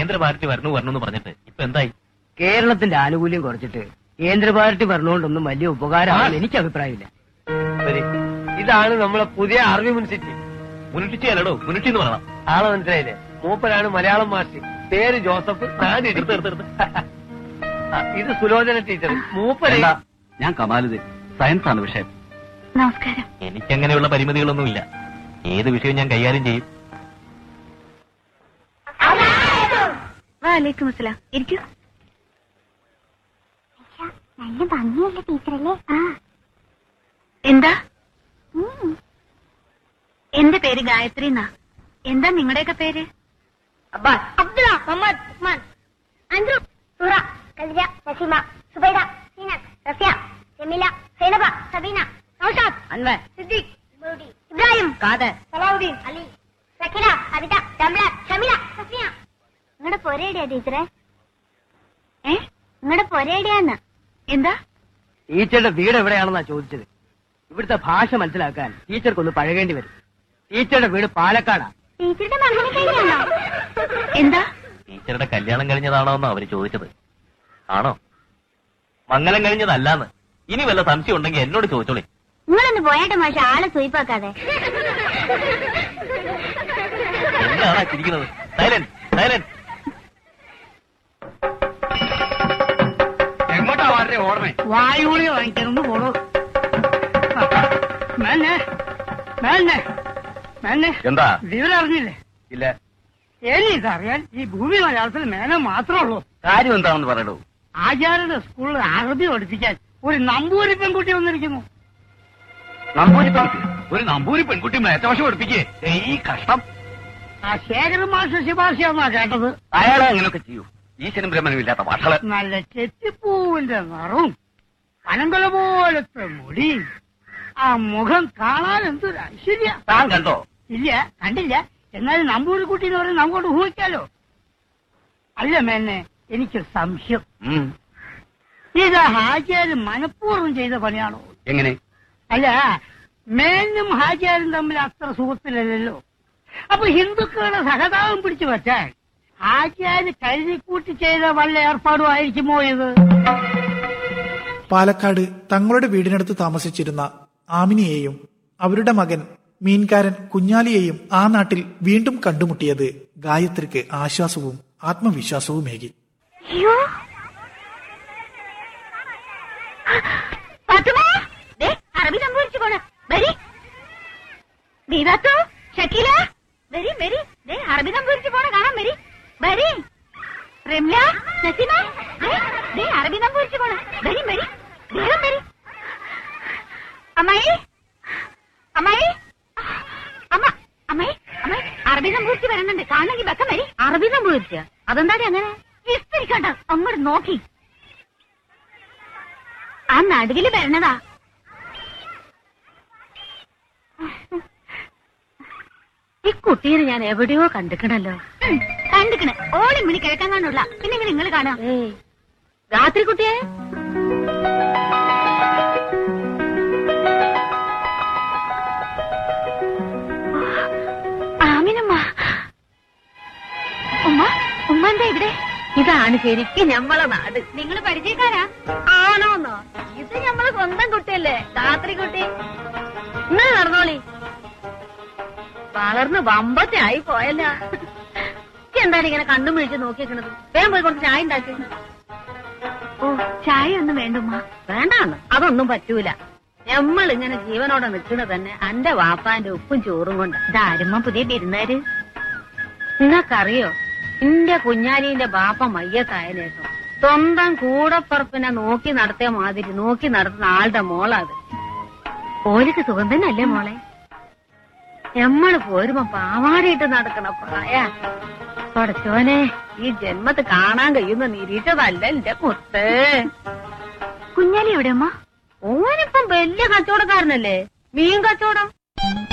കേന്ദ്ര പാർട്ടി വരണു വരണു എന്ന് പറഞ്ഞിട്ട് ഇപ്പൊ എന്തായി കേരളത്തിന്റെ ആനുകൂല്യം കുറച്ചിട്ട് കേന്ദ്ര പാർട്ടി ഭരണമുകൊണ്ടൊന്നും വലിയ ഉപകാരമാണെന്ന് എനിക്ക് അഭിപ്രായമില്ല ശരി ഇതാണ് നമ്മളെ പുതിയ ആർമി മുനിസിറ്റി മുനുഷിച്ച് അല്ലടോ മുനുഷി എന്ന് പറയണം ആളെ മനസ്സിലായില്ലേ മൂപ്പനാണ് മലയാളം മാസ്റ്റർ പേര് ജോസഫ് നാട് എടുത്ത് എടുത്ത് എടുത്ത്. ആ, ഇത് സുലോചന ടീച്ചർ മൂപ്പര് വേണ്ട, ഞാൻ കമാലുദ്ദീൻ സയൻസ് ആണ് വിഷയം നമസ്കാരം എനിക്കങ്ങനെയുള്ള പരിമിതികളൊന്നുമില്ല ഏത് വിഷയവും ഞാൻ കൈകാര്യം ചെയ്യും വാലേക്കും അസ്സലാം ഇരിക്കൂ നല്ല ഭംഗിയല്ലേ ടീച്ചറല്ലേ ആ എന്താ ഉം. എന്റെ പേര് ഗായത്രി എന്നാ എന്താ നിങ്ങളുടെയൊക്കെ പേര് അബ്ദുള്ള മുഹമ്മദ് ഉസ്മാൻ അഞ്ജു സുറ കൽജ നസീമ സുബൈദ സീനത്ത് റഫിയ ജമീല സൈനബ സബീന നൗഷാദ് അൻവർ സിദ്ദീഖ് മൗലി, ഇബ്രാഹിം കാദർ സലാഹുദ്ദീൻ അലി സക്കിന അബിത റംല ഷമില സഫിയ നിങ്ങളുടെ പൊരേടിയാ ടീച്ചറെ ഏ നിങ്ങളുടെ പൊരേടിയാന്ന് എന്താ ടീച്ചറുടെ വീട് എവിടെയാണെന്നാ ചോദിച്ചത് ഇവിടുത്തെ ഭാഷ മനസ്സിലാക്കാൻ ടീച്ചർക്കൊന്ന് പഴകേണ്ടി വരും ടീച്ചറുടെ വീട് പാലക്കാടാ ടീച്ചറുടെ മകനെ കഴിഞ്ഞാണോ എന്താ ടീച്ചറുടെ കല്യാണം കഴിഞ്ഞതാണോ എന്ന് അവര് ചോദിച്ചത് ആണോ മംഗലം കഴിഞ്ഞതല്ലാന്ന് ഇനി വല്ല സംശയം ഉണ്ടെങ്കിൽ എന്നോട് ചോദിച്ചോളി നിങ്ങളൊന്ന് പോയാട്ടെ മാഷ ആളെ സ്വയിപ്പാക്കാതെ എന്താണ് ചിരിക്കുന്നത് സൈലന്റ് സൈലന്റ് എങ്ങോട്ടാ വളരെ ഓർമ്മ വായുളി വാങ്ങിക്കണമെന്ന് പോണു മേന്നെ മേന്നെ മേന്നെ എന്താ വിവരം അറിഞ്ഞില്ലേ ഇല്ല ഇനി ഇതറിയാൻ ഈ ഭൂമി മലയാളത്തിൽ മേനെ മാത്രമേ ഉള്ളൂ കാര്യം എന്താണെന്ന് പറയടൂ ആചാര്യയുടെ സ്കൂളിൽ അറബി പഠിപ്പിക്കാൻ ഒരു നമ്പൂരി പെൺകുട്ടി വന്നിരിക്കുന്നു നമ്പൂരി പെൺകുട്ടി ഒരു നമ്പൂരി പെൺകുട്ടി മേച്ചവശം പഠിപ്പിക്കേ ഈ കഷ്ടം ആ ശേഖരൻ മാഷ ശുപാർശയാന്നാ കേട്ടത് അയാളെ അങ്ങനെയൊക്കെ ചെയ്യൂ ഈശ്വരൻ ബ്രഹ്മനും ഇല്ലാത്ത ഭാഷകള് നല്ല ചെത്തിപ്പൂവിന്റെ നിറവും പനങ്കൊല പോലത്തെ മുടി ആ മുഖം കാണാൻ എന്തൊരു ഐശ്വര്യ താൻ കണ്ടോ ഇല്ല കണ്ടില്ല എന്നാലും നമ്പൂരി കുട്ടി എന്ന് പറയുന്നത് നമുക്കോട്ട് ഊഹിക്കാലോ അല്ല മേന്നെ എനിക്ക് സംശയം ഉം. ഇത് ഹാജിയാരും മനഃപൂർവ്വം ചെയ്ത പണിയാണോ എങ്ങനെ അല്ല മേനും ഹാജിയാരും തമ്മിൽ അത്ര സുഹൃത്തിലല്ലോ അപ്പൊ ഹിന്ദുക്കളുടെ സഹതാപം പിടിച്ചു വെച്ചാൽ ഹാജിയാര് കരുതിക്കൂട്ടി ചെയ്ത വല്ല ഏർപ്പാടും ആയിരിക്കുമോ ഇത് പാലക്കാട് തങ്ങളുടെ വീടിനടുത്ത് താമസിച്ചിരുന്ന ആമിനിയെയും അവരുടെ മകൻ മീൻകാരൻ കുഞ്ഞാലിയെയും ആ നാട്ടിൽ വീണ്ടും കണ്ടുമുട്ടിയത് ഗായത്രിക്ക് ആശ്വാസവും ആത്മവിശ്വാസവുമേകി അയ്യോ ഫാത്തിമ, ദേ, അറബി സംഭവിച്ചു പോണ വരി ദീദാത്തോ ഷക്കീല വരി വരി ദേ അറബി സംഭവിച്ചു പോണ കാണാൻ വരി വരി റംല നസീമ ദേ, ദേ അറബി സംഭവിച്ചു പോണ വരി വരി വേഗം വരി അമ്മായി അമ്മായി അമ്മ അമ്മായി അമ്മായി അറബി സംഭവിച്ച് വരുന്നുണ്ട് കാണണമെങ്കിൽ വെക്കം വരി അറബി സംഭവിച്ച അതെന്താടി അങ്ങനെ വിസ്തരിക്കണ്ട അങ്ങോട്ട് നോക്കി ആ നടുവില് വരണതാ ഈ കുട്ടീനെ ഞാൻ എവിടെയോ കണ്ടിക്കണല്ലോ കണ്ടിക്കണേ ഓളി മണി കിഴക്കാൻ കാണുള്ള പിന്നെ ഇങ്ങനെ നിങ്ങൾ കാണാം രാത്രി കുട്ടിയെ ആമിനമ്മ ഉമ്മ ഉമ്മ എന്താ ഇവിടെ ഇതാണ് ശരിക്കും ഞമ്മളെ നാട് നിങ്ങൾ പരിചയക്കാരാ ആണോന്നോ ഇത് ഞമ്മളെ സ്വന്തം കുട്ടിയല്ലേ രാത്രി കുട്ടി നിങ്ങൾ നടന്നോളി വളർന്ന് വമ്പത്തെ ആയി പോയല്ല എന്താണ് ഇങ്ങനെ കണ്ണും വിളിച്ച് നോക്കിയേക്കണത് വേഗം പോയി കുറച്ച് ചായ ഉണ്ടാക്കി ഓ ചായ ഒന്നും വേണ്ടുമ്മ വേണ്ടാന്ന് അതൊന്നും പറ്റൂല നമ്മൾ ഇങ്ങനെ ജീവനോടെ നിൽക്കുന്നത് തന്നെ അന്റെ വാപ്പാന്റെ ഉപ്പും ചോറും കൊണ്ട് ഇതാരുമ്മ പുതിയ പെരുന്നാര് നിങ്ങൾക്കറിയോ എന്റെ കുഞ്ഞാലിന്റെ ബാപ്പ മയ്യത്തായ ശേഷം സ്വന്തം കൂടപ്പറപ്പിനെ നോക്കി നടത്തിയ മാതിരി നോക്കി നടത്തുന്ന ആളുടെ മോളാത് ഓലിക്ക് സുഖം തന്നെയല്ലേ മോളെ നമ്മള് പോരുമ്പോ പാവാടിയിട്ട് നടക്കണ പ്രായ തുടച്ചോനെ ഈ ജന്മത്ത് കാണാൻ കഴിയുന്ന നിരീക്ഷതല്ല എന്റെ മുത്ത് കുഞ്ഞാലി എവിടെ അമ്മ ഓനിപ്പം വലിയ കച്ചവടക്കാരനല്ലേ മീൻ കച്ചവടം